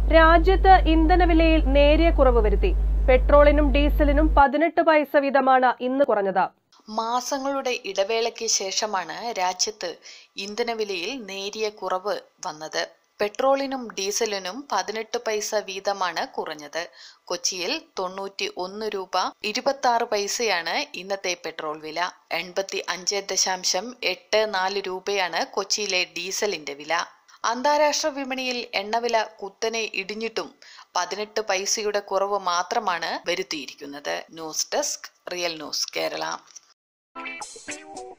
രാജ്യത്ത് ഇന്ധനവിലയിൽ നേരിയ കുറവ് വരുത്തി പെട്രോളിനും ഡീസലിനും പതിനെട്ട് പൈസ വീതമാണ് ഇന്ന് കുറഞ്ഞത് മാസങ്ങളുടെ ഇടവേളയ്ക്ക് ശേഷമാണ് രാജ്യത്ത് ഇന്ധനവിലയിൽ നേരിയ കുറവ് വന്നത് പെട്രോളിനും ഡീസലിനും പതിനെട്ട് പൈസ വീതമാണ് കുറഞ്ഞത് കൊച്ചിയിൽ തൊണ്ണൂറ്റി ഒന്ന് രൂപ ഇരുപത്തി ആറ് പൈസയാണ് ഇന്നത്തെ പെട്രോൾ വില എൺപത്തി അഞ്ച് ദശാംശം എട്ട് നാല് രൂപയാണ് കൊച്ചിയിലെ ഡീസലിന്റെ വില അന്താരാഷ്ട്ര വിപണിയിൽ എണ്ണവില കുത്തനെ ഇടിഞ്ഞിട്ടും പതിനെട്ട് പൈസയുടെ കുറവ് മാത്രമാണ് വരുത്തിയിരിക്കുന്നത് news desk real news Kerala